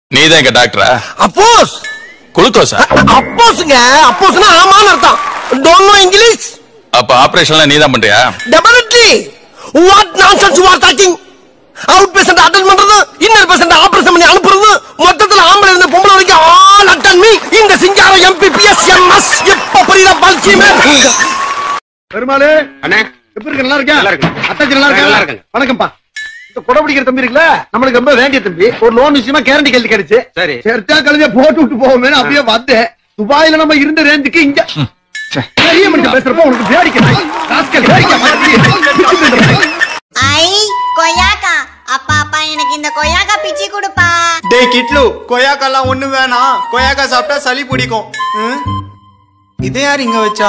நீதான் எங்க டாக்டரா அப்போஸ் குளுக்கோஸா அப்போஸ்ங்க அப்போஸ்னா ஆமான்னு அர்த்தம் டோன்ட் நோ இங்கிலீஷ் அப்ப ஆபரேஷன்லாம் நீதான் பண்றியா definitely what nonsense you are talking out patient attend பண்றது இன்னர் பேஷண்ட் ஆபரேஷன் பண்ணி அனுப்புறது மொத்தத்துல ஆம்பளை இருந்து பொம்பளை வரைக்கும் ஆல் அட்டன் மீ இந்த சிங்கார எம்பிபிஎஸ் எம்எஸ் எப்ப புரியுதா பல்சிமே பெருமாளு அண்ணே எப்படி இருக்க நல்லா இருக்கா நல்லா இருக்கேன். அத்தாச்சி நல்லா நல்லா இருக்கா இருக்கேன். வணக்கம்ப்பா இந்த கொடை பிடிக்கிற தம்பி இருக்குல்ல நம்மளுக்கு ரொம்ப வேண்டிய தம்பி ஒரு லோன் விஷயமா கேரண்டி கேள்வி கிடைச்சு சரி. சேர்த்தா கழுதிய போட்டு விட்டு போவோமே அப்படியே வந்தேன் துபாயில நம்ம இருந்த ரேஞ்சுக்கு இங்க பெரிய மனுஷன் பேசுறப்ப உனக்கு வேடிக்கை ராஸ்கல், வேடிக்கை மாதிரி. ஐ கொய்யாக்கா அப்பா அப்பா எனக்கு இந்த கொய்யாக்கா பிச்சு கொடுப்பா டேய் கிட்லு கொய்யாக்கெல்லாம் ஒண்ணு வேணாம் கொய்யாக்கா சாப்பிட்டா சளி பிடிக்கும் ம்? இதை யார் இங்க வச்சா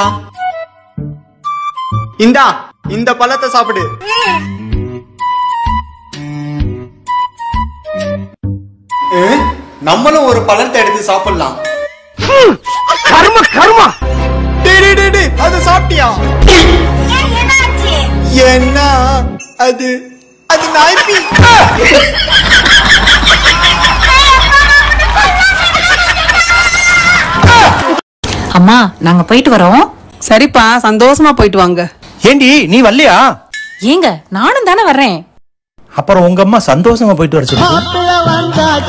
இந்தா இந்த பழத்தை சாப்பிடு ஏ, நம்மளும் ஒரு பழத்தை எடுத்து சாப்பிடலாம் கர்ம கர்மா டேய், டேய், டேய், டேய், அதை சாப்பிட்டியா ஏன் என்னாச்சு என்ன அது அது நாய்ப்பி அம்மா நாங்க போயிட்டு வரோம் சரிப்பா சந்தோஷமா போயிட்டு வாங்க ஏண்டி நீ வரலையா ஏங்க நானும் தானே வர்றேன் அப்புறம் உங்க அம்மா சந்தோஷமா போயிட்டு வர சொல்லு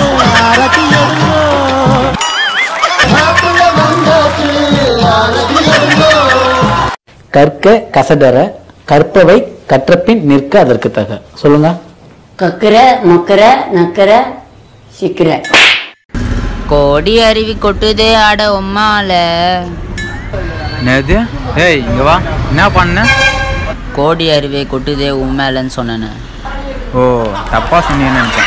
கற்க கசடர கற்பவை கற்றபின் நிற்க அதற்கு தக சொல்லுங்க கக்கிற மொக்கர நக்கர சிக்கிற கோடி அருவி கொட்டுதே ஆட உம்மால என்னது ஏய் இங்க வா என்ன பண்ண கோடி அருவி கொட்டுதே உண்மைலன்னு சொன்னேன்னு ஓ தப்பா சொன்னீங்கன்னு நினைச்சேன்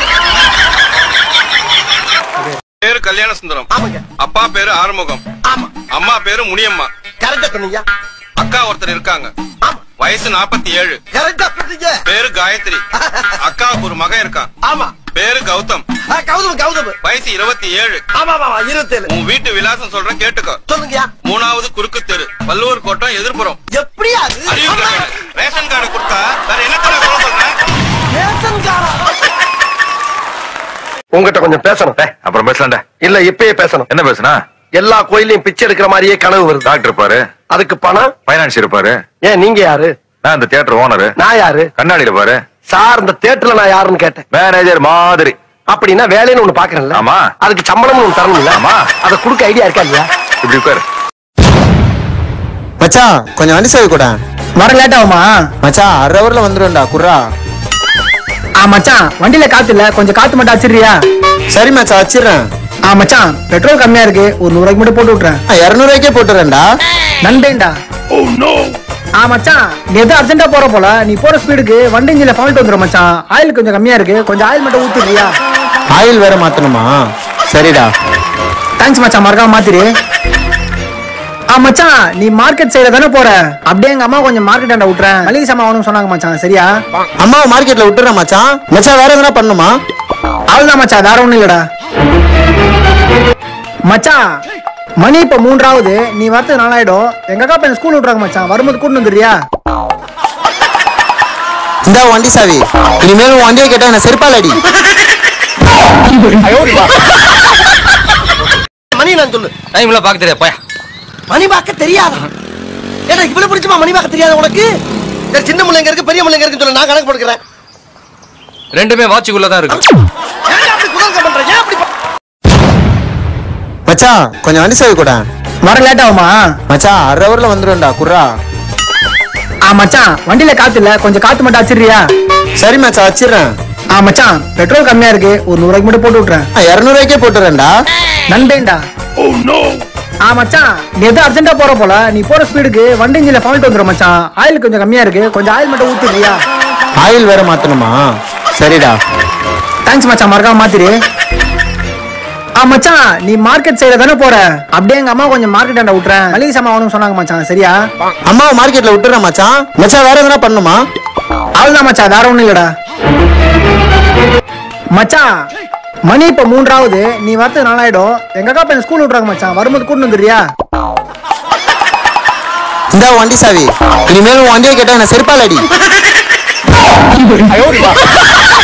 பேரு கல்யாண சுந்தரம் அப்பா பேரு ஆறுமுகம் அம்மா பேரு முனியம்மா கரெக்டா சொன்னீங்க அக்கா ஒருத்தர் இருக்காங்க வயசு நாற்பத்தி ஏழு கரெக்டா சொன்னீங்க பேரு காயத்ரி அக்காவுக்கு ஒரு மகன் இருக்கான் ஆமா பேரு கௌதம் ஆ, கௌதம் கௌதம் வயசு இருபத்தி ஏழு ஆமா ஆமா இருபத்தேழு உன் வீட்டு விலாசம் சொல்றேன் கேட்டுக்கோ சொல்லுங்க மூணாவது குறுக்கு தெரு வள்ளுவர் கோட்டம் எதிர்ப்புறம் எப்படியா அது அறிவு கட்டணம். ரேஷன் கார்டு கொடுத்தா வேற என்ன சொல்ல சொல்றேன் ரேஷன்காரா? உங்ககிட்ட கொஞ்சம் பேசணும் அப்புறம் பேசலாம்டா இல்ல இப்பயே பேசணும் என்ன பேசுனா எல்லா கோயிலையும் பிச்சை எடுக்கிற மாதிரியே கனவு வருது டாக்டர் இருப்பாரு அதுக்கு பணம் பைனான்ஸ் இருப்பாரு ஏன் நீங்க யாரு நான் இந்த தியேட்டர் ஓனரு நான் யாரு கண்ணாடியில பாரு சார் இந்த தேட்டர்ல நான் யாருன்னு கேட்டேன் மேனேஜர் மாதிரி அப்படின்னா வேலைன்னு ஒண்ணு பாக்குறேன்ல ஆமா. அதுக்கு சம்பளம்னு ஒண்ணு தரணும்ல ஆமா. அதை கொடுக்க ஐடியா இருக்கா இல்லையா இப்படி உட்காரு மச்சான் கொஞ்சம் வண்டி சேவை கூட வர லேட் ஆகுமா மச்சான் அரை ஹவர்ல வந்துடும்டா குர்ரா ஆ மச்சான் வண்டியில காத்து இல்ல கொஞ்சம் காத்து மட்டும் வச்சிடுறியா சரி மச்சான் வச்சிடுறேன் ஆ மச்சான் பெட்ரோல் கம்மியா இருக்கு ஒரு நூறு ரூபாய்க்கு மட்டும் போட்டு விட்டுறேன் இரநூறுவாய்க்கே போட்டுறேன்டா நன்றேன்டா ஆ மச்சான் நீ எதோ அர்ஜென்ட்டா போற போல நீ போற ஸ்பீடுக்கு வண்டி இஞ்சில ஃபால்ட் வந்துரும் மச்சான் ஆயில் கொஞ்சம் கம்மியா இருக்கு கொஞ்சம் ஆயில் மட்டும் ஊத்துறியா ஆயில் வேற மாத்தணுமா சரிடா தேங்க்ஸ் மச்சான் மறக்காம மாத்திரு ஆ மச்சான் நீ மார்க்கெட் சைடுல தானே போற அப்படியே எங்க அம்மா கொஞ்சம் மார்க்கெட் ஆண்ட விட்டுறேன் மளிகை சாமான் வாங்கணும்னு சொன்னாங்க மச்சான் சரியா அம்மாவை மார்க்கெட்ல விட்டுறேன் மச்சான் மச்சான் வேற எதனா பண்ணுமா அவ்வளவுதான் மச்சான் வேற ஒண்ணும் இல்லடா மச்சான் மணி இப்ப மூன்றாவது நீ வரது நாலாயிடும் எங்க அக்கா பையன் ஸ்கூல் விட்றாங்க மச்சான் வரும்போது கூட்டு வந்துடுறியா இந்த வண்டி சாவி இனிமேல் உன் வண்டியை கேட்டா என்ன செருப்பால் அடி மணி நான் சொல்லு டைம்ல பாக்க தெரியாது போயா மணி பார்க்க தெரியாதா ஏடா இவ்வளவு பிடிச்சுமா மணி பார்க்க தெரியாத உனக்கு சரி சின்ன முள்ளைங்க இருக்கு பெரிய முள்ளைங்க இருக்குன்னு சொல்லு நான் கணக்கு போட்டுக்கிறேன் ரெண்டுமே வாட்சிக்குள்ள தான் இருக்கு ஏன் அப்படி குதர்க்க பண்ற ஏன் அப்படி ப- மச்சான் கொஞ்சம் வண்டி சாவி கூட வர லேட் ஆகுமா மச்சான் அரை ஹவர்ல வந்துடும்டா குர்ரா ஆ மச்சான் வண்டியில காத்து இல்ல கொஞ்சம் காத்து மட்டும் வச்சிடுறியா சரி மச்சான் வச்சிடுறேன் ஆ மச்சான் பெட்ரோல் கம்மியா இருக்கு ஒரு நூறு ரூபாய்க்கு மட்டும் போட்டு விட்டுறேன் இரநூறுவாய்க்கே போட்டுறேன்டா நன்றேன்டா ஆ மச்சான் நீ எதோ அர்ஜென்ட்டா போற போல நீ போற ஸ்பீடுக்கு வண்டி இஞ்சில ஃபால்ட் வந்துரும் மச்சான் ஆயில் கொஞ்சம் கம்மியா இருக்கு கொஞ்சம் ஆயில் மட்டும் ஊத்துறியா ஆயில் வேற மாத்தணுமா சரிடா தேங்க்ஸ் மச்சான் மறக்காம மாத்திரு ஆ மச்சான் நீ மார்க்கெட் சைடுல தானே போற அப்படியே எங்க அம்மா கொஞ்சம் மார்க்கெட் ஆண்ட விட்டுறேன் மளிகை சாமான் வாங்கணும்னு சொன்னாங்க மச்சான் சரியா அம்மாவை மார்க்கெட்ல விட்டுறேன் மச்சான் மச்சான் வேற எதனா பண்ணுமா அவ்வளவுதான் மச்சான் வேற ஒண்ணும் இல்லடா மச்சான் மணி இப்ப மூன்றாவது நீ வரது நாலாயிடும் எங்க அக்கா பையன் ஸ்கூல் விட்றாங்க மச்சான் வரும்போது கூட்டு வந்துடுறியா இந்த வண்டி சாவி இனிமேல் உன் வண்டியை கேட்டா என்ன செருப்பால் அடி